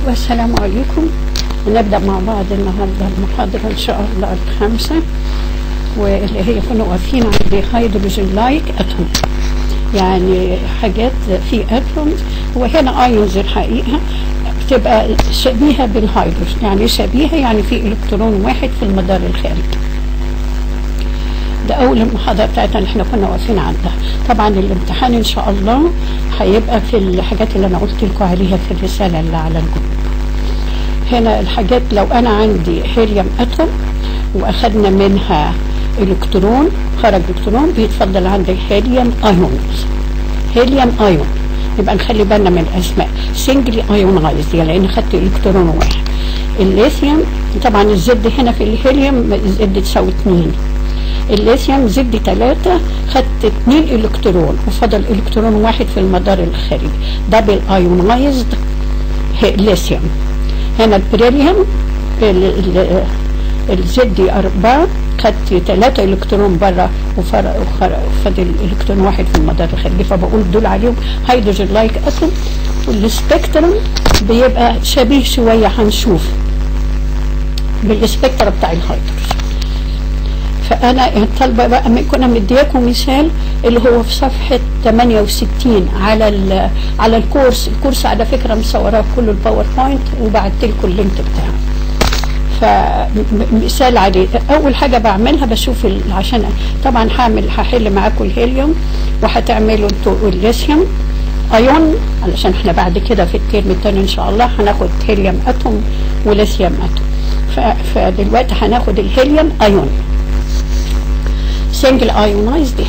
والسلام عليكم نبدأ مع بعض النهاردة المحاضرة إن شاء الله الخامسة واللي هي كنا واقفين عند هيدروجين لايك أتوم يعني حاجات في أتوم وهنا أيونز الحقيقة بتبقى شبيهة بالهيدروجين يعني شبيهة يعني في إلكترون واحد في المدار الخارجي ده أول المحاضرة بتاعتنا اللي احنا كنا واقفين عندها طبعا الامتحان إن شاء الله هيبقى في الحاجات اللي أنا قلت لكم عليها في الرسالة اللي على الجروب هنا الحاجات لو أنا عندي هيليوم أتوم وأخدنا منها إلكترون خرج إلكترون بيتفضل عندي هيليوم أيونز هيليوم أيون يبقى نخلي بالنا من الأسماء سنجلي أيونايزد يعني لأن خدت إلكترون واحد الليثيوم طبعا الزد هنا في الهيليوم الزد تساوي 2 الليثيوم زد 3 خدت 2 الكترون وفضل الكترون واحد في المدار الخارجي دبل ايونايزد ليثيوم هنا البريليوم الزد 4 خدت 3 الكترون بره وفضل الكترون واحد في المدار الخارجي فبقول دول عليهم هيدروجين لايك اتوم والسبكترم بيبقى شبيه شويه هنشوف بالسبكترم بتاع الهيدروجين فانا طالبه بقى كنا مدياكم مثال اللي هو في صفحه 68 على على الكورس الكورس على فكره مصوراه كله الباوربوينت وبعت لكم اللينك بتاعه فمثال عليه اول حاجه بعملها بشوف عشان طبعا هعمل هحل معاكم الهيليوم وهتعملوا انتوا الليثيوم ايون علشان احنا بعد كده في الترم الثاني ان شاء الله هناخد هيليوم اتوم وليثيوم اتوم فدلوقتي هناخد الهيليوم ايون سنجل ايونايزد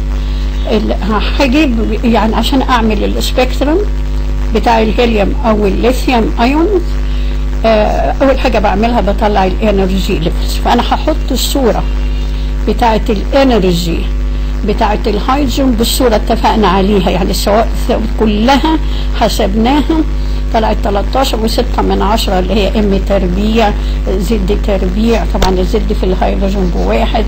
هجيب يعني عشان اعمل السبيكترم بتاع الهيليوم او الليثيوم ايون اول حاجه بعملها بطلع الانرجي ليفلز فانا هحط الصوره بتاعه الانرجي بتاعه الهيدروجين بالصوره اتفقنا عليها يعني سواء كلها حسبناها طلعت 13 و6 من 10 اللي هي ام تربيع زد تربيع طبعا الزد في الهيدروجين بواحد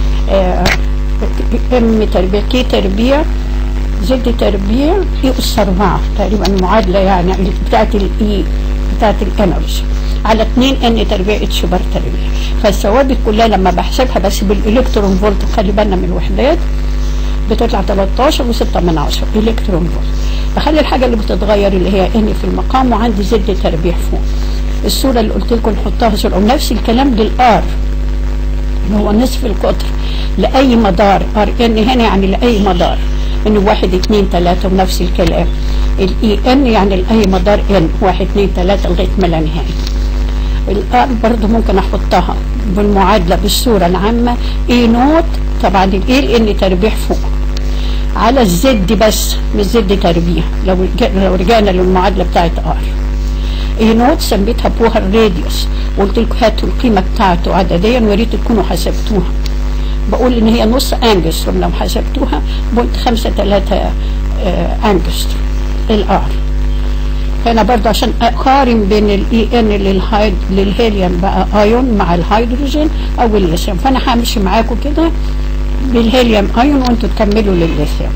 ام تربيع كي تربيع زد تربيع اي اس 4 تقريبا معادله يعني بتاعت الاي بتاعت الانرجي على 2 ان تربيع اتش بار تربيع فالثوابت كلها لما بحسبها بس بالالكترون فولت خلي بالنا من الوحدات بتطلع 13 و6 من 10 الكترون فولت بخلي الحاجه اللي بتتغير اللي هي ان في المقام وعندي زد تربيع فوق الصوره اللي قلت لكم نحطها صوره ونفس الكلام للار اللي هو نصف القطر لاي مدار ار ان هنا يعني لاي مدار انه واحد اثنين ثلاثة ونفس الكلام الاي ان يعني لاي مدار ان واحد اثنين ثلاثة لغاية ما لا نهاية الار برضه ممكن احطها بالمعادلة بالصورة العامة اي نوت طبعا الاي لان تربيع فوق على الزد بس مش زد تربيع لو لو رجعنا للمعادلة بتاعت ار اي نوت سميتها بوهر راديوس وقلت لكم هاتوا القيمة بتاعته عدديا ويا ريت تكونوا حسبتوها بقول ان هي نص انجستروم لو حسبتوها بقولت خمسة ثلاثة انجستروم الار هنا برضه عشان اقارن بين الاي ان للهيد للهيليوم بقى ايون مع الهيدروجين او الليثيوم فانا همشي معاكم كده بالهيليوم ايون وانتوا تكملوا للليثيوم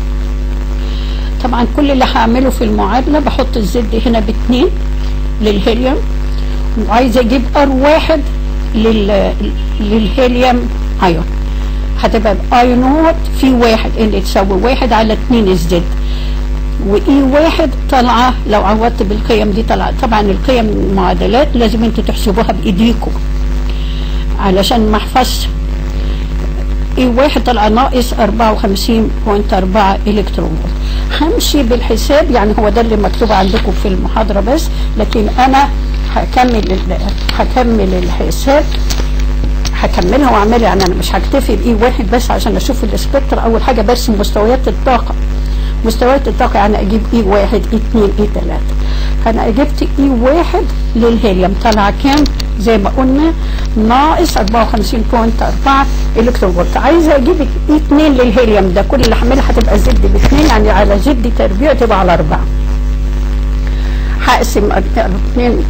طبعا كل اللي هعمله في المعادله بحط الزد هنا باثنين للهيليوم وعايزه اجيب ار واحد لل للهيليوم ايون هتبقى ايونات في واحد اللي تساوي واحد على اتنين الزد واي واحد طالعه لو عوضت بالقيم دي طالعه طبعا القيم المعادلات لازم انتوا تحسبوها بايديكم علشان ما احفظش اي واحد طلع ناقص 54.4 الكترون فولت همشي بالحساب يعني هو ده اللي مكتوب عندكم في المحاضره بس لكن انا هكمل هكمل الحساب هكملها واعملها يعني انا مش هكتفي باي واحد بس عشان اشوف السبكتر اول حاجه برسم مستويات الطاقه مستويات الطاقه يعني اجيب اي واحد اي اثنين اي ثلاثه فانا جبت اي واحد للهيليوم طلع كام زي ما قلنا ناقص 54.4 الكترون فولت عايزه اجيب اي 2 للهيليوم ده كل اللي هعملها هتبقى زد باثنين يعني على زد تربيع تبقى على 4 هقسم 2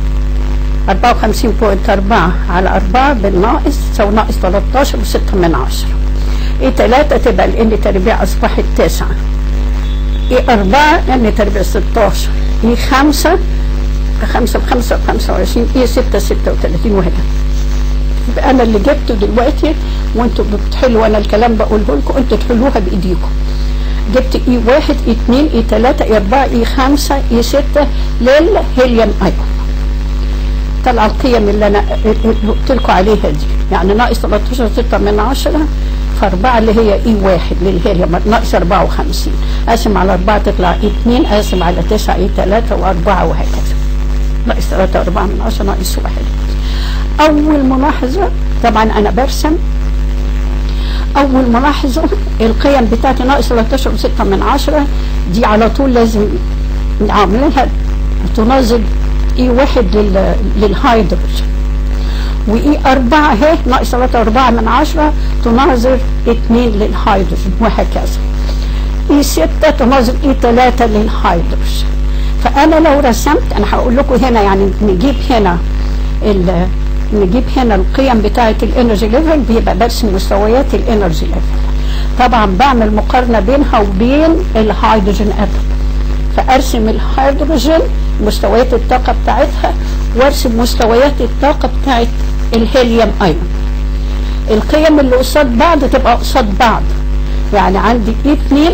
54.4 على 4 بالناقص تساوي ناقص 13 و6 من 10 ايه 3 تبقى الان تربيع اصبحت 9 ايه 4 ان تربيع 16 ايه 5 خمسة بخمسة بخمسة وعشرين ايه ستة ستة وثلاثين وهنا يبقى انا اللي جبته دلوقتي وانتوا بتحلوا انا الكلام بقوله لكم انتوا تحلوها بايديكم جبت اي واحد اي اتنين اي تلاتة اي اربعة اي خمسة اي ستة للهيليوم ايون طلع القيم اللي انا قلت لكم عليها دي يعني ناقص 13 6 من 10 فاربعة اللي هي اي واحد للهيليوم ناقص 54 اقسم على اربعة تطلع اي اتنين اقسم على تسعة اي تلاتة واربعة وهكذا ناقص 3 4 من 10 ناقص واحد اول ملاحظة طبعا انا برسم اول ملاحظة القيم بتاعتي ناقص 13 و6 من 10 دي على طول لازم نعملها تناظر اي واحد لل... للهيدروجين واي اربعة اهي ناقص 3 4 من 10 تناظر 2 للهيدروجين وهكذا اي 6 تناظر اي 3 للهيدروجين فانا لو رسمت انا هقول لكم هنا يعني نجيب هنا ال... نجيب هنا القيم بتاعه الانرجي ليفل بيبقى برسم مستويات الانرجي ليفل طبعا بعمل مقارنه بينها وبين الهيدروجين اتوم فارسم الهيدروجين مستويات الطاقه بتاعتها وارسم مستويات الطاقه بتاعت الهيليوم ايون القيم اللي قصاد بعض تبقى قصاد بعض يعني عندي اي 2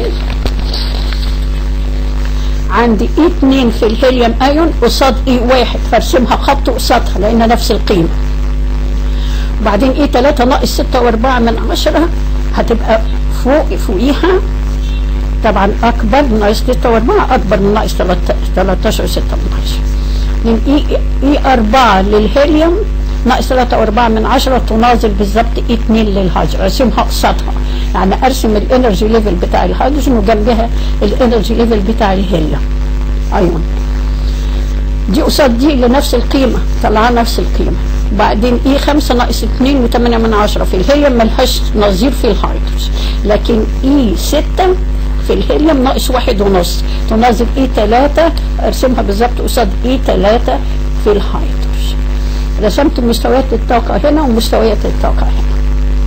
عندي اي 2 في الهيليوم ايون قصاد اي 1 فارسمها خط قصادها لان نفس القيمه وبعدين اي 3 ناقص 6 و4 من 10 هتبقى فوق فوقيها طبعا اكبر من ناقص 6 و4 اكبر من ناقص 13 6 من 10 من اي اي 4 للهيليوم ناقص 3 و4 من 10 تناظر بالظبط اي 2 للهيدروجين ارسمها قصادها يعني ارسم الانرجي ليفل بتاع الهيدروجين وجنبها الانرجي ليفل بتاع الهيليوم ايوه دي قصاد دي لنفس القيمه طلعها نفس القيمه وبعدين اي 5 ناقص 2 و8 من 10 في الهيليوم ملهاش نظير في الهيدروجين لكن اي 6 في الهيليوم ناقص واحد ونص تناظر اي 3 ارسمها بالظبط قصاد اي 3 في الهيدروجين رسمت مستويات الطاقة هنا ومستويات الطاقة هنا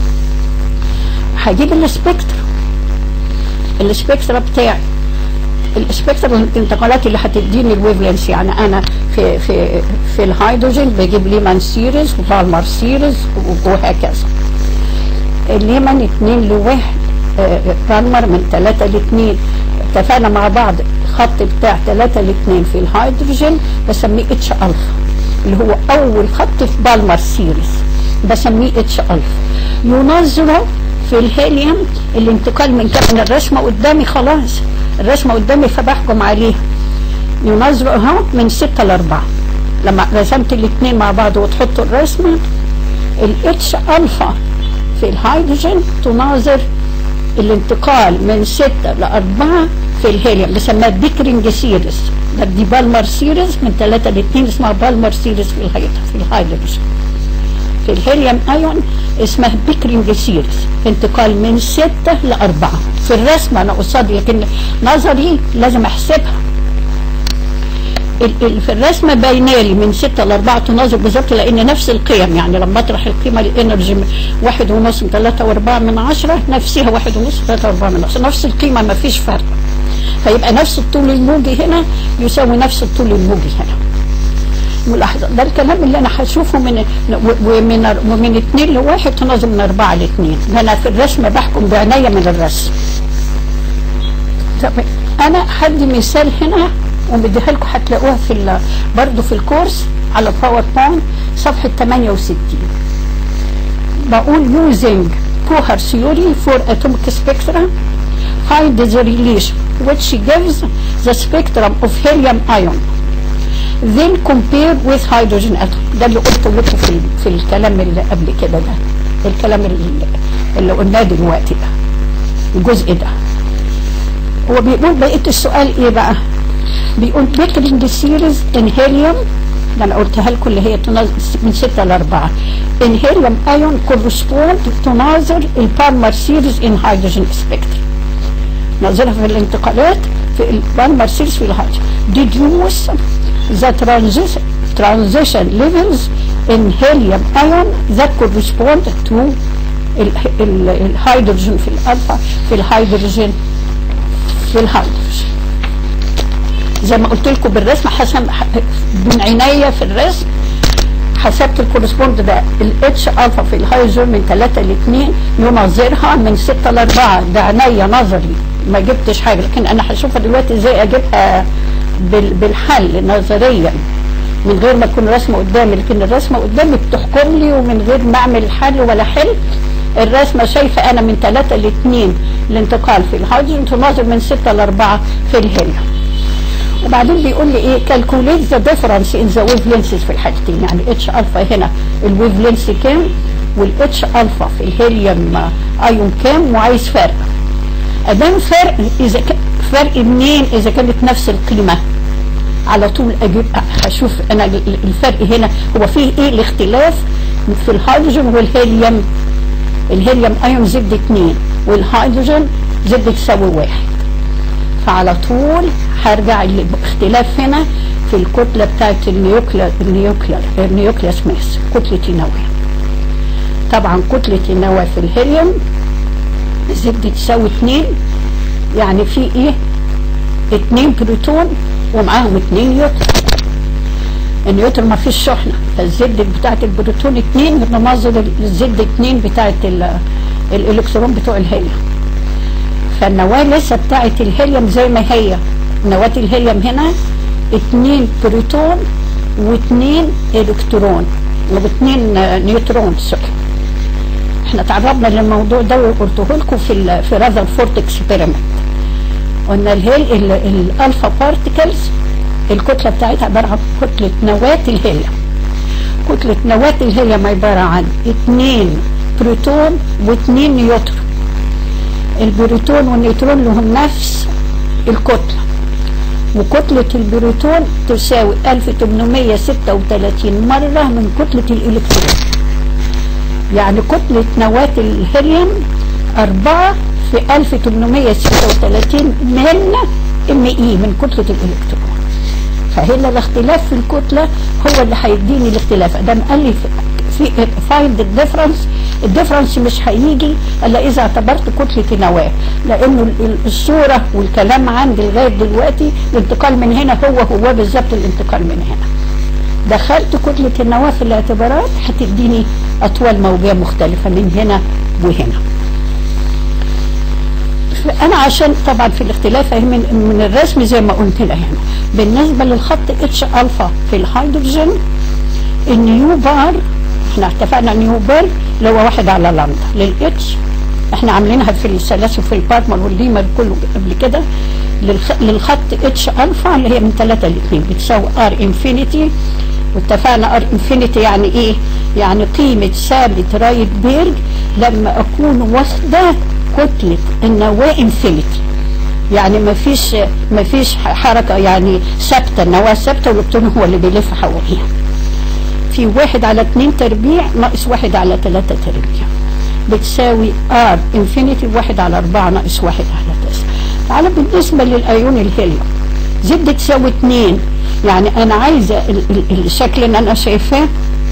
هجيب السبكترا السبكترا بتاعي السبكترا الانتقالات اللي هتديني الويفلنس يعني انا في في في الهيدروجين بجيب ليمان سيريز وبالمر سيريز وهكذا الليمان 2 لواحد بالمر من 3 ل 2 اتفقنا مع بعض الخط بتاع 3 ل 2 في الهيدروجين بسميه اتش الفا اللي هو اول خط في بالمر سيريز بسميه اتش الفا ينظر في الهيليوم الانتقال من كان الرسمه قدامي خلاص الرسمه قدامي فبحكم عليها ينظر اهو من 6 ل 4 لما رسمت الاثنين مع بعض وتحطوا الرسمه الاتش الفا في الهيدروجين تناظر الانتقال من 6 ل 4 في الهيليوم بسميها بيكرينج سيريز ده دي بالمر سيريز من 3 ل 2 اسمها بالمر سيريز في الهيدروجين في الهيدروجين في الهيليوم ايون اسمها بيكرينج سيريز انتقال من 6 ل 4 في الرسمه انا قصادي لكن نظري لازم احسبها في الرسمه باينالي من 6 ل 4 تناظر بالظبط لان نفس القيم يعني لما اطرح القيمه الانرجي واحد ونص من 3 و4 من 10 نفسها واحد ونص 3 و4 من 10 نفس القيمه ما فيش فرق فيبقى نفس الطول الموجي هنا يساوي نفس الطول الموجي هنا ملاحظه ده الكلام اللي انا هشوفه من ومن ومن 2 لواحد تناظر من 4 ل 2 انا في الرسم بحكم بعناية من الرسم طب انا هدي مثال هنا ومديها لكم هتلاقوها في برضه في الكورس على باوربوينت صفحه 68 بقول using Kohar theory for atomic spectra find the relation which gives the spectrum of helium ion then compare with hydrogen atom ده اللي قلته لكم في في الكلام اللي قبل كده ده الكلام اللي, اللي قلناه دلوقتي ده الجزء ده هو بيقول بقيه السؤال ايه بقى بيقول بيكرينج سيريز ان هيليوم ده انا قلتها لكم اللي هي تناظر من 6 ل 4 ان هيليوم ايون كورسبوند تناظر البالمر سيريز ان هيدروجين سبيكترم نظرها في الانتقالات في البالمر سيريز في الهيدروجين deduce the transition transition levels in helium ion that correspond to الهيدروجين في الالفا في الهيدروجين في الهيدروجين زي ما قلت لكم بالرسم حسب من عينيا في الرسم حسبت الكورسبوند ده الاتش الفا في الهايزون من 3 ل 2 ينظرها من 6 ل 4 ده عينيا نظري ما جبتش حاجه لكن انا هشوفها دلوقتي ازاي اجيبها بال- بالحل نظريا من غير ما تكون رسمه قدامي لكن الرسمه قدامي بتحكم لي ومن غير ما اعمل حل ولا حل الرسمه شايفه انا من 3 ل 2 الانتقال في الهيدروجين تناظر من 6 ل 4 في الهيليوم وبعدين بيقول لي ايه كالكوليت ذا ديفرنس ان ذا ويف لينسز في الحاجتين يعني اتش الفا هنا الويف لينس كام والاتش الفا في الهيليوم ايون كام وعايز فرق ادام فرق اذا ك... فرق منين اذا كانت نفس القيمه على طول اجيب هشوف انا ال- الفرق هنا هو فيه ايه الاختلاف في الهيدروجين والهيليوم الهيليوم ايون زد 2 والهيدروجين زد تساوي واحد فعلى طول هرجع الاختلاف هنا في الكتله بتاعت النيوكلير النيوكلير النيوكليس ماس كتله النواه طبعا كتله النواه في الهيليوم زد تساوي 2 يعني في ايه اتنين بروتون ومعاهم اتنين نيوترون النيوترون ما فيش شحنه فالزد بتاعت البروتون اتنين ينظر الزد اتنين بتاعت ال- الالكترون بتوع الهيليوم فالنواه لسه بتاعت الهيليوم زي ما هي نواه الهيليوم هنا اتنين بروتون واتنين الكترون واتنين آه، نيوترون سوري احنا تعرضنا للموضوع ده وقلته لكم في ال- في راذر فورت اكسبيرمنت قلنا الهيل ال- الالفا بارتكلز الكتله بتاعتها عباره عن كتله نواه الهيليوم كتله نواه الهيليوم عباره عن اتنين بروتون واتنين نيوترون البروتون والنيوترون لهم نفس الكتله وكتلة البروتون تساوي 1836 مرة من كتلة الإلكترون يعني كتلة نواة الهيليوم أربعة في 1836 من ام اي من كتلة الإلكترون فهنا الاختلاف في الكتلة هو اللي هيديني الاختلاف ادام قال لي في فايند الديفرنس الديفرنس مش هيجي الا اذا اعتبرت كتله النواه لانه ال- ال- الصوره والكلام عندي لغايه دلوقتي الانتقال من هنا هو هو بالظبط الانتقال من هنا دخلت كتله النواه في الاعتبارات هتديني اطوال موجيه مختلفه من هنا وهنا انا عشان طبعا في الاختلاف أهي من من الرسم زي ما قلت لها هنا بالنسبه للخط اتش الفا في الهيدروجين النيو بار احنا اتفقنا نيو بار اللي هو واحد على لامدا للاتش احنا عاملينها في الثلاثي وفي البارتمر والليمر كله قبل كده للخ- للخط اتش الفا اللي هي من 3 ل 2 بتساوي ار انفينيتي واتفقنا ار انفينيتي يعني ايه؟ يعني قيمه ثابت رايت بيرج لما اكون واخده كتله النواه انفينيتي يعني ما فيش ما فيش حركه يعني ثابته النواه ثابته والالكترون هو اللي بيلف حواليها في واحد على اتنين تربيع ناقص واحد على تلاتة تربيع بتساوي ار انفينيتي واحد على اربعة ناقص واحد على تسعة تعالى بالنسبة للايون الهيليوم زد تساوي اتنين يعني انا عايزة ال- ال- الشكل اللي انا شايفاه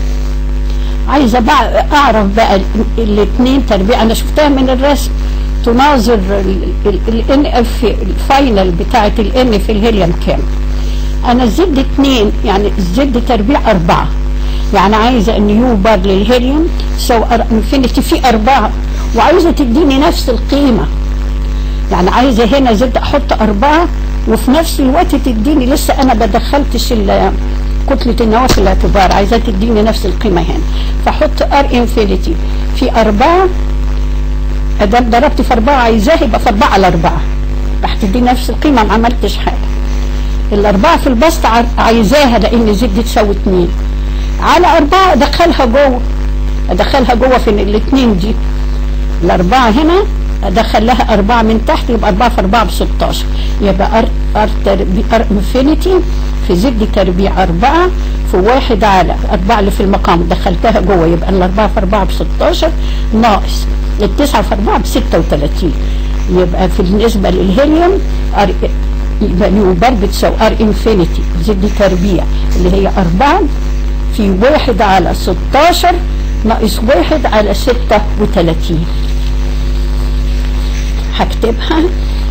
عايزة بقى اعرف بقى ال- الاتنين تربيع انا شفتها من الرسم تناظر الان اف الفاينل بتاعت الان في الهيليوم كام انا الزد اتنين يعني الزد تربيع اربعة يعني عايزة ان يو بار للهيليوم تساوي أر- انفينيتي في اربعة وعايزة تديني نفس القيمة يعني عايزة هنا زد احط اربعة وفي نفس الوقت تديني لسه انا بدخلتش ال- كتلة النواة في الاعتبار عايزة تديني نفس القيمة هنا فاحط ار انفينيتي في اربعة ادام ضربت في اربعة عايزاه يبقى في اربعة على اربعة راح تديني نفس القيمة ما عملتش حاجة الأربعة في البسط ع- عايزاها لأن زد تساوي اتنين على أربعة أدخلها جوه أدخلها جوه في الاتنين دي الأربعة هنا أدخل لها أربعة من تحت يبقى أربعة في أربعة بستاشر يبقى أر أر تربي أر انفينيتي في زد تربيع أربعة في واحد على أربعة اللي في المقام دخلتها جوه يبقى الأربعة في أربعة بستاشر ناقص التسعة في أربعة بستة وتلاتين يبقى في بالنسبة للهيليوم أر يبقى نيو بار بتساوي ار انفينيتي زد تربيع اللي هي أربعة في واحد على ستاشر ناقص واحد على ستة وتلاتين هكتبها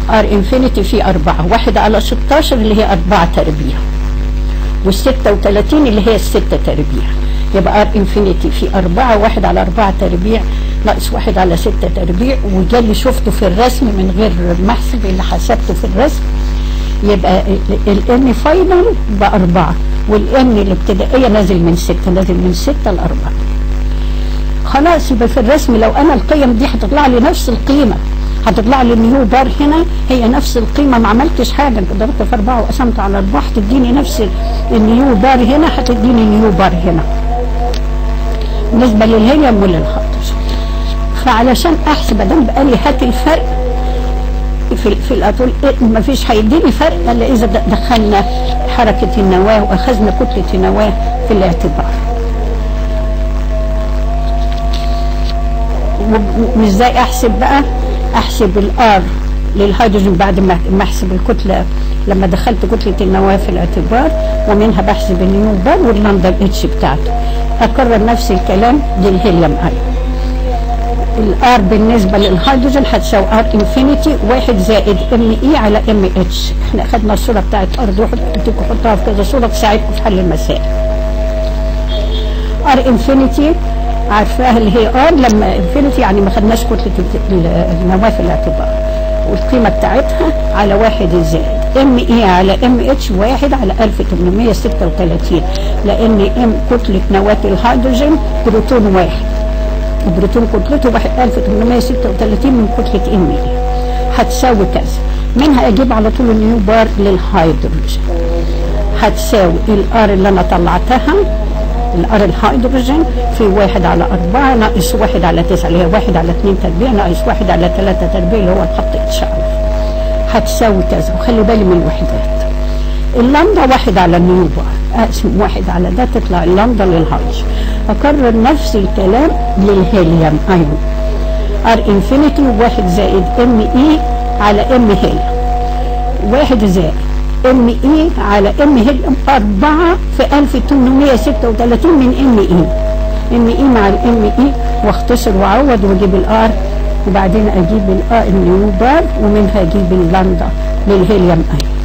ار انفينيتي في أربعة واحد على 16 اللي هي أربعة تربيع والستة وثلاثين اللي هي الستة تربيع يبقى ار انفينيتي في أربعة واحد على أربعة تربيع ناقص واحد على ستة تربيع وده اللي شفته في الرسم من غير محسب اللي حسبته في الرسم يبقى الان فاينل بأربعة والان الابتدائية نازل من ستة نازل من ستة لأربعة خلاص يبقى في الرسم لو انا القيم دي هتطلع لي نفس القيمة هتطلع لي النيو بار هنا هي نفس القيمة ما عملتش حاجة ضربت في أربعة وقسمت على أربعة هتديني نفس النيو بار هنا هتديني نيو بار هنا بالنسبة للهيليوم وللهيدروجين فعلشان أحسب أدام بقالي هات الفرق في في الاتول ما فيش هيديني فرق الا اذا دخلنا حركه النواه واخذنا كتله النواه في الاعتبار وازاي احسب بقى احسب الار للهيدروجين بعد ما احسب الكتله لما دخلت كتله النواه في الاعتبار ومنها بحسب النيو بار واللندا الاتش بتاعته اكرر نفس الكلام للهيليوم ايون الار بالنسبه للهيدروجين هتساوي ار انفينيتي واحد زائد ام اي على ام اتش احنا اخدنا الصوره بتاعت ار دي اديكم حطها في كذا صوره تساعدكم في حل المسائل ار انفينيتي عارفاها اللي هي ار لما انفينيتي يعني ما خدناش كتله النواه في الاعتبار والقيمه بتاعتها على واحد زائد ام اي على ام اتش واحد على 1836 لان ام كتله نواه الهيدروجين بروتون واحد البروتون كتلته 1836 من كتلة ام اي هتساوي كذا منها اجيب على طول النيو بار للهيدروجين هتساوي الار اللي انا طلعتها الار الهيدروجين في واحد على أربعة ناقص واحد على تسعة اللي هي واحد على اتنين تربيع ناقص واحد على ثلاثة تربيع اللي هو الخط اتشعر هتساوي كذا وخلي بالي من الوحدات اللمضة واحد على النيو بار اقسم واحد على ده تطلع اللمضة للهيدروجين اكرر نفس الكلام للهيليوم ايون ار انفينيتي واحد زائد ام اي على ام هيليوم واحد زائد ام اي على ام هيليوم أربعة في 1836 من ام اي ام اي مع الام اي واختصر واعوض واجيب الار وبعدين اجيب الار النيو بار ومنها اجيب اللندا للهيليوم ايون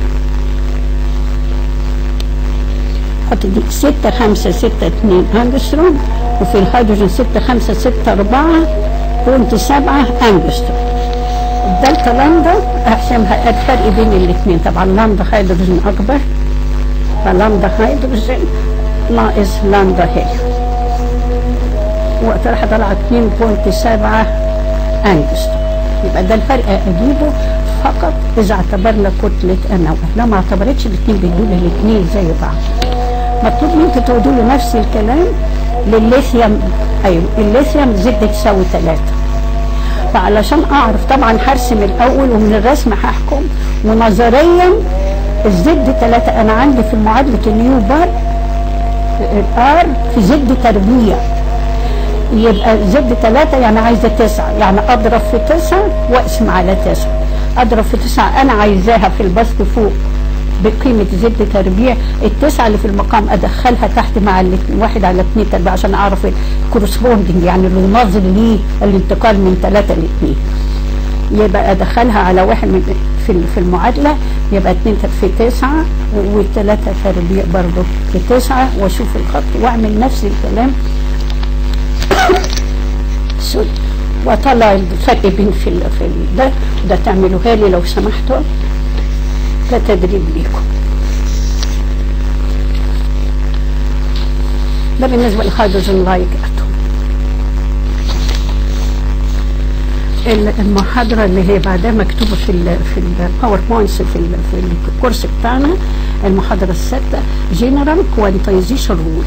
حط دي 6 5 6 2 انجستروم وفي الهيدروجين 6 5 6 4 بونت 7 انجستروم الدلتا لامدا احسمها الفرق بين الاثنين طبعا لامدا هيدروجين اكبر فلامدا هيدروجين ناقص لامدا هيليوم وقتها طلعت 2.7 انجستروم يبقى ده الفرق اجيبه فقط اذا اعتبرنا كتله النواه لو ما اعتبرتش الاثنين بيدوا الاثنين زي بعض مطلوب منكم تقولوا له نفس الكلام للليثيوم ايوه الليثيوم زد تساوي 3 فعلشان اعرف طبعا هرسم الاول ومن الرسم هحكم ونظريا الزد 3 انا عندي في معادله النيو بار الار في زد تربيع يبقى زد 3 يعني عايزه 9 يعني اضرب في 9 واقسم على 9 اضرب في 9 انا عايزاها في البسط فوق بقيمة زد تربيع التسعة اللي في المقام أدخلها تحت مع واحد على اثنين تربيع عشان أعرف الكورسبوندنج يعني اللي يناظر ليه الانتقال من ثلاثة لاثنين يبقى أدخلها على واحد من في في المعادلة يبقى اثنين في تسعة وثلاثة تربيع برضه في تسعة وأشوف الخط وأعمل نفس الكلام وأطلع الفرق بين في في ده وده تعملوها لي لو سمحتوا كتدريب ليكم ده بالنسبة للهيدروجين لايك اتوم المحاضرة اللي هي بعدها مكتوبة في ال في الباوربوينتس في ال في الكورس بتاعنا المحاضرة السادسة جنرال كوانتايزيشن رول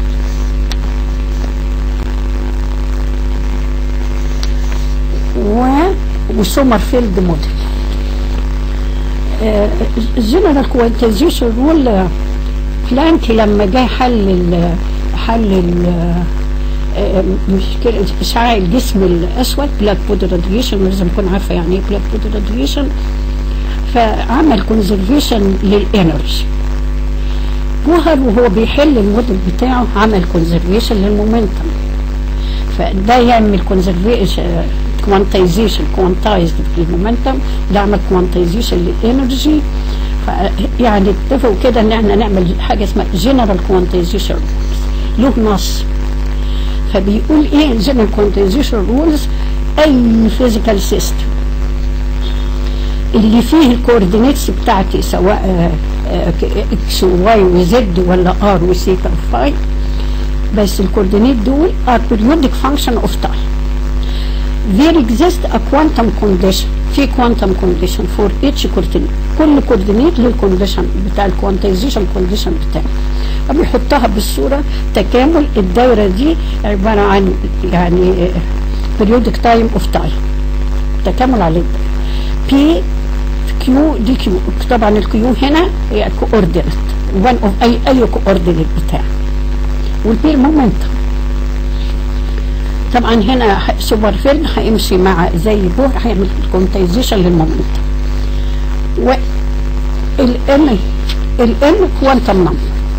و وسومرفيلد موديل الجنرال كوانتايزيشن رول بلانك لما جه حل ال حل ال مشكلة إشعاع الجسم الأسود بلاك بود راديشن لازم أكون عارفة يعني إيه بلاك بود راديشن فعمل كونزرفيشن للإنرجي ظهر وهو بيحل الموديل بتاعه عمل كونزرفيشن للمومنتم فده يعمل كونزرفيشن كوانتايزيشن كوانتايزد المومنتم ده عمل كوانتايزيشن للانرجي يعني اتفقوا كده ان احنا نعمل حاجه اسمها جنرال كوانتايزيشن له نص فبيقول ايه جنرال كوانتايزيشن رولز اي فيزيكال سيستم اللي فيه الكوردينيتس بتاعتي سواء اكس وواي وزد ولا ار وسيتا وفاي بس الكوردينيت دول are periodic function of time there exists a quantum condition في quantum condition for each coordinate كل coordinate له الكونديشن بتاع الكوانتايزيشن كونديشن بتاعه فبيحطها بالصوره تكامل الدايره دي عباره عن يعني periodic time of time تكامل على الدايره بي كيو دي كيو طبعا الكيو هنا هي كوردينت وان اوف اي اي كوردينت بتاع والبي المومنتم طبعا هنا سوبر فيلد هيمشي مع زي بور هيعمل كونتايزيشن للمومنتم والان الان كوانتم نمبر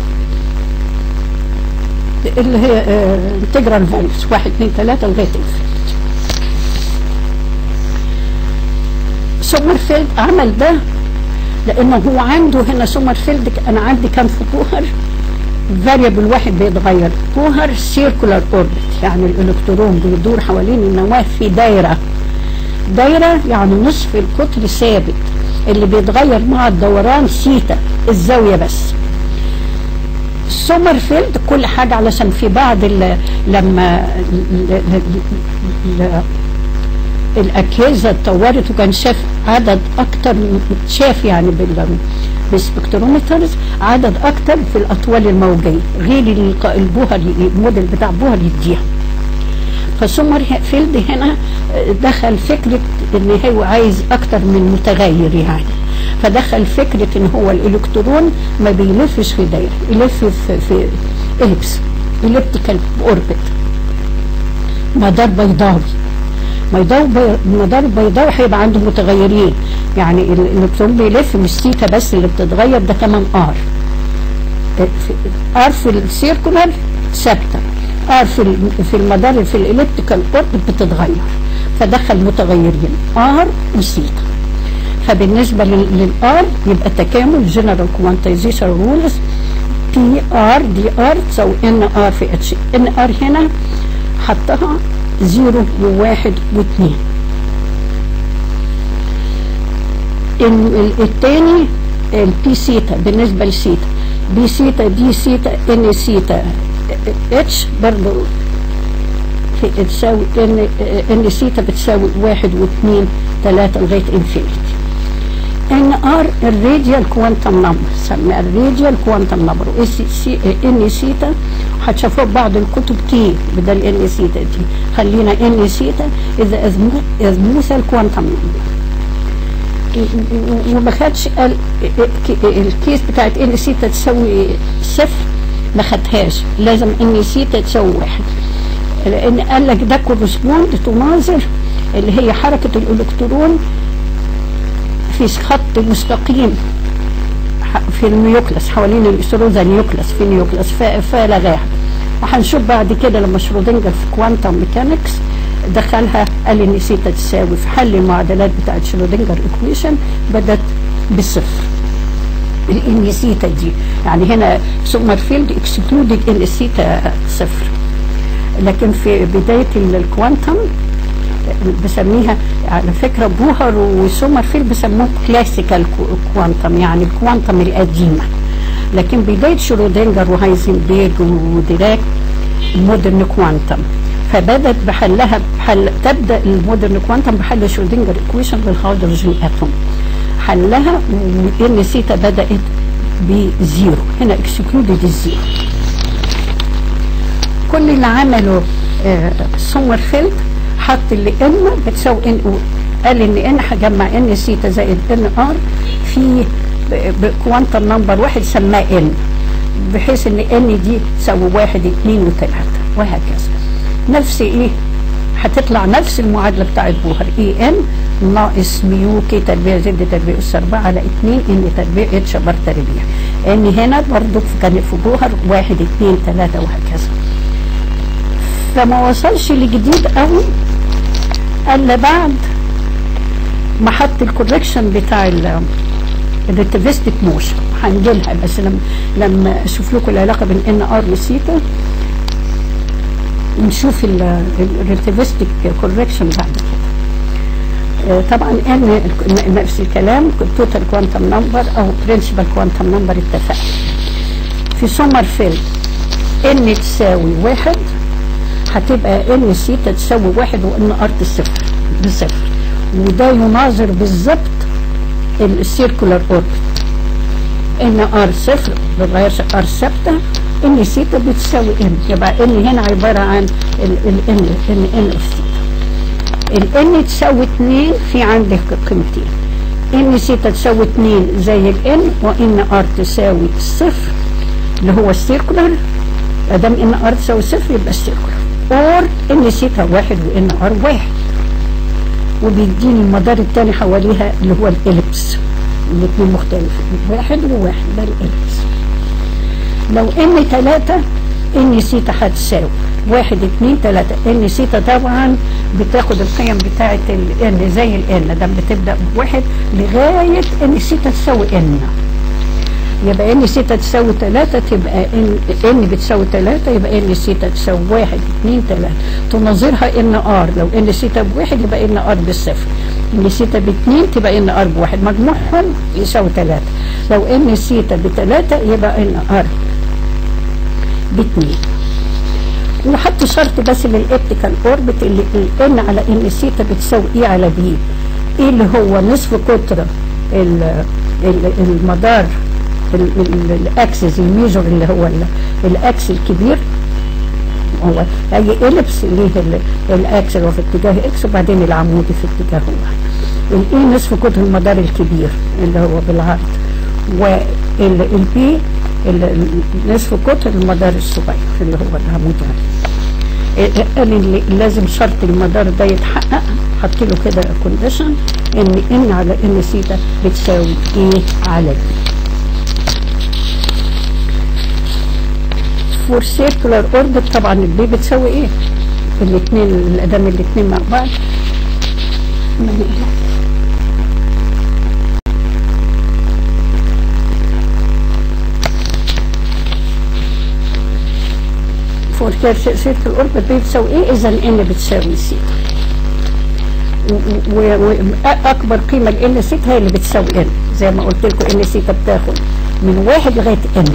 اللي هي انتجرال فاليوز 1 2 3 لغايه سومرفيلد عمل ده لانه هو عنده هنا سومرفيلد انا عندي كان في بوهر فاريبل واحد بيتغير بوهر سيركولار اوربت يعني الالكترون بيدور حوالين النواه في دايره دايره يعني نصف القطر ثابت اللي بيتغير مع الدوران سيتا الزاويه بس سومرفيلد كل حاجه علشان في بعض ال لما ال ال الاجهزه اتطورت وكان شاف عدد اكتر شاف يعني بال بالسبكترومترز عدد اكتر في الاطوال الموجيه غير البوهر الموديل بتاع بوهر يديها فسومر فيلد هنا دخل فكره ان هو عايز اكتر من متغير يعني فدخل فكره ان هو الالكترون ما بيلفش في دايره يلف في في اليبس اليبتيكال اوربت مدار بيضاوي مدار مدار بيضاوي هيبقى عنده متغيرين يعني الالكترون بيلف مش سيتا بس اللي بتتغير ده كمان ار ار في السيركولار ثابته ار في في المدار في الالكتريكال اوربت بتتغير فدخل متغيرين ار وسيتا فبالنسبه للار يبقى تكامل جنرال كوانتايزيشن رولز بي ار دي ار تساوي ان ار في اتش ان ار هنا حطها زيرو وواحد واثنين الثاني البي سيتا بالنسبة لسيتا بي سيتا دي سيتا ان سيتا اتش برضو تساوي ان ان سيتا بتساوي واحد واثنين ثلاثة لغاية انفينيتي ان ار الراديال كوانتم نمبر سميها الراديال كوانتم نمبر ان سيتا هتشوفوها بعض الكتب تي بدل ان سيتا دي خلينا ان سيتا اذا اذموث الكوانتم نمبر وما خدش الكيس بتاعت ان سيتا تساوي صفر ما خدهاش لازم ان سيتا تساوي واحد لان قال لك ده كورسبوند تناظر اللي هي حركه الالكترون في خط مستقيم في النيوكلس حوالين الاسروزا نيوكلس في نيوكلس فلغاها وهنشوف بعد كده لما شرودنجر في كوانتم ميكانكس دخلها قال ان سيتا تساوي في حل المعادلات بتاعت شرودنجر ايكويشن بدت بالصفر الان سيتا دي يعني هنا سومرفيلد اكسكلودد ان سيتا صفر لكن في بدايه الكوانتم بسميها على فكره بوهر وسومرفيلد بيسموه كلاسيكال كوانتم يعني الكوانتم القديمه لكن بدايه شرودنجر وهايزنبرج وديراك مودرن كوانتم فبدت بحلها بحل تبدا المودرن كوانتم بحل شرودنجر ايكويشن للهيدروجين اتوم حلها وان سيتا بدات بزيرو هنا اكسكلودد الزيرو كل اللي عمله آه سومرفيلد حط اللي ان بتساوي ان قال ان ان هجمع ان سيتا زائد ان ار في بكوانتم نمبر واحد سماه ان بحيث ان ان دي تساوي واحد اثنين وثلاثه وهكذا نفس ايه هتطلع نفس المعادله بتاعت بوهر اي ان ناقص ميو كي تربيع زد تربيع اس 4 على 2 ان تربيع اتش بار تربيع ان هنا برضو كان في بوهر واحد اثنين ثلاثه وهكذا فما وصلش لجديد قوي الا بعد ما حط الكوركشن بتاع الريتيفستيك موشن هنجيلها بس لما لما اشوف لكم العلاقه بين ان ار وسيتا نشوف الريتيفستيك كوركشن بعد كده آه، طبعا ان نفس الكلام توتال كوانتم نمبر او برنسبل كوانتم نمبر اتفقنا في سومرفيلد ان تساوي واحد هتبقى ان سيتا تساوي واحد وان ار صفر بصفر وده يناظر بالظبط السيركولار اوربت ان ار صفر بتغيرش ار ثابته ان سيتا بتساوي ان يبقى ان هنا عباره عن الان ان ان اوف سيتا الان تساوي 2 في عندك قيمتين ان سيتا تساوي 2 زي الان وان ار تساوي صفر اللي هو السيركولار ما دام ان ار تساوي صفر يبقى السيركولار اور ان سيتا واحد وان ار واحد وبيديني المدار الثاني حواليها اللي هو الاليبس الاثنين مختلفين واحد وواحد ده الاليبس لو ان ثلاثة ان سيتا هتساوي واحد اتنين تلاتة ان سيتا طبعا بتاخد القيم بتاعت الان زي الان ده بتبدأ بواحد لغاية ان سيتا تساوي ان يبقى ان سيتا تساوي تلاتة تبقى ان ان بتساوي تلاتة يبقى ان سيتا تساوي واحد اتنين تلاتة تناظرها ان ار لو ان سيتا بواحد يبقى ان ار بالصفر ان سيتا باتنين تبقى ان ار بواحد مجموعهم يساوي تلاتة لو ان سيتا بتلاتة يبقى ان ار باتنين وحط شرط بس للابتيكال اوربت اللي الان على ان سيتا بتساوي ايه على بي ايه اللي هو نصف قطر ال- ال- المدار ال- ال- الاكسس الميجر اللي هو ال- الاكس الكبير هو اي اليبس ليه ال- الاكس اللي هو في اتجاه اكس وبعدين العمودي في اتجاه واحد الاي نصف قطر المدار الكبير اللي هو بالعرض والبي نصف قطر المدار الصغير اللي هو العمودي إيه، قال اللي لازم شرط المدار ده يتحقق حط له كده كونديشن ان ان على ان سيتا بتساوي ايه على بي فور سيركولار اوربت طبعا البي بتساوي ايه الاثنين الادام الاثنين مع بعض ما نقلق. فور سيركل اوربت بي بتساوي ايه اذا ان بتساوي سيتا واكبر قيمه لان سيتا هي اللي بتساوي ان زي ما قلت لكم ان سيتا بتاخد من واحد لغايه ان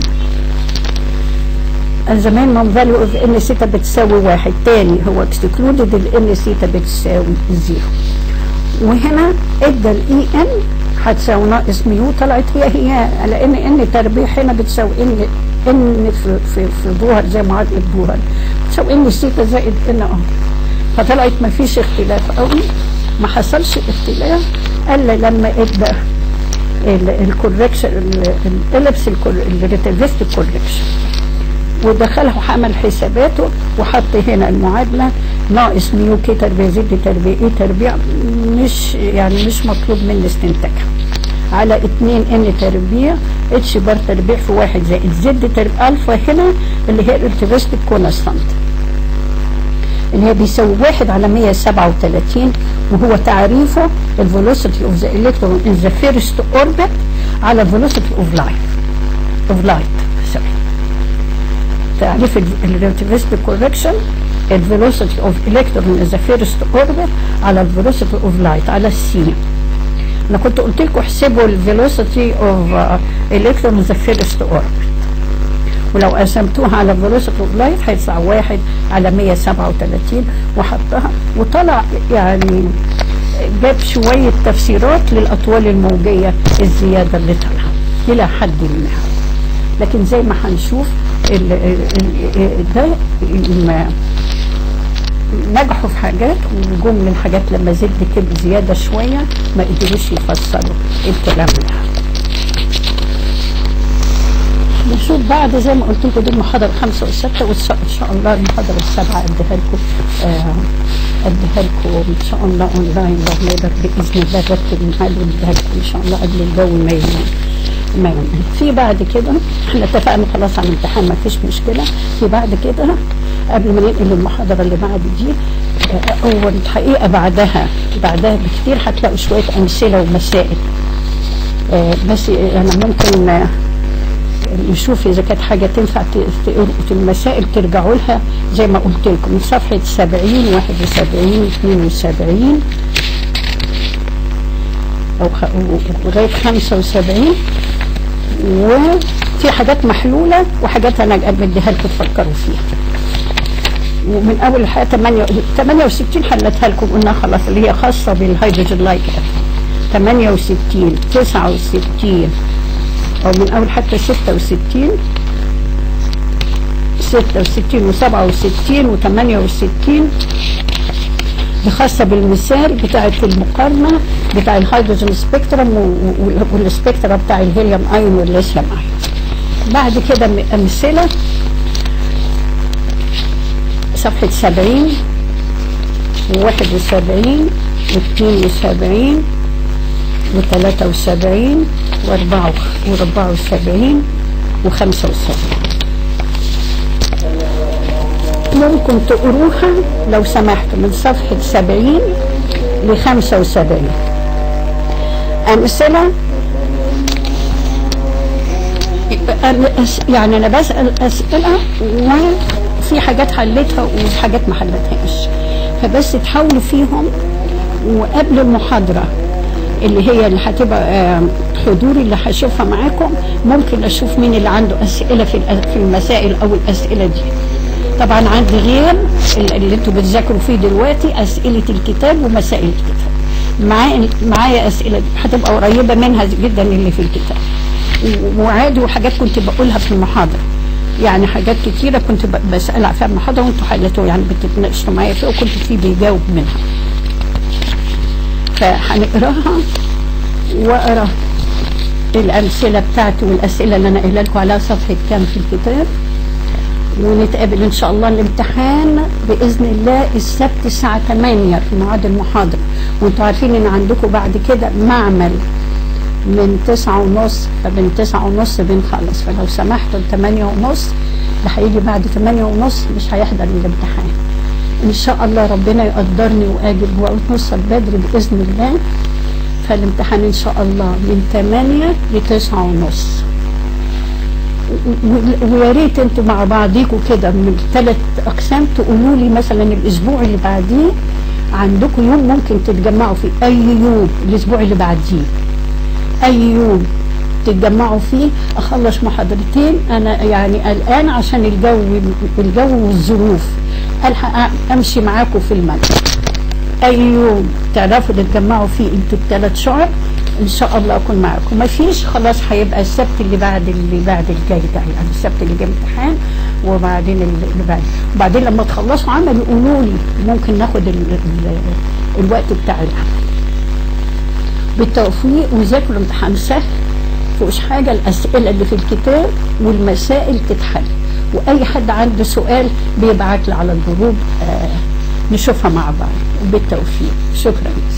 زمان من فاليو اوف ان سيتا بتساوي واحد تاني هو اكسكلودد الان سيتا بتساوي زيرو وهنا ادى الاي ان هتساوي ناقص ميو طلعت هي هي على ان ان تربيع هنا بتساوي ان ان في في في بوهر زي معادله بوهر بتساوي ان سيتا زائد ان اه فطلعت ما فيش اختلاف قوي ما حصلش اختلاف الا لما ادى الكوركشن الالبس الريتيفست كوركشن ودخله وعمل حساباته وحط هنا المعادله ناقص ميو كي تربيع زد تربيع ايه تربيع مش يعني مش مطلوب مني استنتاجها على 2 ان تربيع اتش بار تربيع في واحد زائد زد تربيع الفا هنا اللي هي الارتباست كونستانت اللي هي بيساوي واحد على 137 وهو تعريفه الفيلوسيتي اوف ذا الكترون ان ذا فيرست اوربت على الفيلوسيتي اوف لايت اوف لايت سوري تعريف الريلاتيفست كوركشن الفيلوسيتي اوف الكترون ان ذا فيرست اوربت على الفيلوسيتي اوف لايت على السي انا كنت قلت لكم احسبوا الفيلوسيتي اوف الكترون ان ذا فيرست اوربت ولو قسمتوها على الفيلوسيتي اوف لايت هيطلع واحد على 137 وحطها وطلع يعني جاب شوية تفسيرات للأطوال الموجية الزيادة اللي طالعة إلى حد ما لكن زي ما هنشوف ال- ال- ال- ده ما نجحوا في حاجات وجم من حاجات لما زد كده زيادة شوية ما قدروش يفسروا الكلام ده نشوف بعد زي ما قلت لكم دي المحاضرة الخامسة والستة وإن شاء الله المحاضرة السابعة أديها لكم آه، أديها لكم إن شاء الله أونلاين لو نقدر بإذن الله نرتب الميعاد ونديها لكم إن شاء الله قبل الجو ما ينام ما ينام في بعد كده احنا اتفقنا خلاص على الامتحان ما فيش مشكلة في بعد كده قبل ما ننقل المحاضرة اللي بعد دي هو الحقيقة بعدها بعدها بكتير هتلاقوا شوية أمثلة ومسائل آه، بس أنا ممكن آه، نشوف إذا كانت حاجة تنفع ت- ت- المسائل ترجعوا لها زي ما قلت لكم من صفحة 70 71 72 أو خ- و- لغاية 75 وفي حاجات محلولة وحاجات أنا بديها لكم تفكروا فيها ومن اول الحياه 8 68 حلتها لكم قلنا خلاص اللي هي خاصه بالهيدروجين لايك 68 69 او من اول حتى 66 66 و67 و68 دي خاصه بالمثال بتاعه المقارنه بتاع الهيدروجين سبيكترم و- و- والسبيكترم بتاع الهيليوم ايون والليثيوم ايون بعد كده م- امثله صفحة سبعين وواحد وسبعين واثنين وسبعين وثلاثة وسبعين وأربعة وخ- وأربعة وسبعين وخمسة وسبعين ممكن تقروها لو سمحتوا من صفحة سبعين لخمسة وسبعين أمثلة أنا أس- يعني أنا بسأل أسئلة وفي حاجات حلتها وفي حاجات ما حلتهاش فبس تحاولوا فيهم وقبل المحاضرة اللي هي اللي هتبقى آه، حضوري اللي هشوفها معاكم ممكن أشوف مين اللي عنده أسئلة في الأ- في المسائل أو الأسئلة دي طبعا عندي غير ال- اللي انتوا بتذاكروا فيه دلوقتي أسئلة الكتاب ومسائل الكتاب معايا معايا أسئلة هتبقى قريبة منها جدا اللي في الكتاب وعادي وحاجات كنت بقولها في المحاضرة يعني حاجات كتيرة كنت ب- بسأل فيها المحاضرة وانتوا حلتوا يعني بتتناقشوا معايا فيها وكنت في بيجاوب منها فهنقراها واقرا الأمثلة بتاعتي والأسئلة اللي أنا قايلة لكم عليها صفحة كام في الكتاب ونتقابل إن شاء الله الامتحان بإذن الله السبت الساعة 8 في ميعاد المحاضرة وانتوا عارفين إن عندكم بعد كده معمل من تسعة ونص فمن تسعة ونص بنخلص فلو سمحتوا لثمانية ونص اللي هيجي بعد ثمانية ونص مش هيحضر الامتحان إن شاء الله ربنا يقدرني وأجي ونوصل بدري بإذن الله فالامتحان إن شاء الله من ثمانية لتسعة ونص و- ويا ريت انتوا مع بعضيكوا كده من ثلاث اقسام تقولوا لي مثلا الاسبوع اللي بعديه عندكم يوم ممكن تتجمعوا فيه اي يوم الاسبوع اللي بعديه اي يوم تتجمعوا فيه اخلص محاضرتين انا يعني قلقان عشان الجو الجو والظروف الحق امشي معاكم في المنزل اي يوم تعرفوا تتجمعوا فيه انتوا الثلاث شعب ان شاء الله اكون معاكم ما فيش خلاص هيبقى السبت اللي بعد اللي بعد الجاي ده يعني السبت اللي جاي امتحان وبعدين اللي بعد وبعدين لما تخلصوا عمل يقولوا لي ممكن ناخد ال ال الوقت بتاع العمل بالتوفيق وذاكروا الامتحان سهل فيهوش حاجه الاسئله اللي في الكتاب والمسائل تتحل واي حد عنده سؤال بيبعت لي على الجروب آه نشوفها مع بعض وبالتوفيق شكرا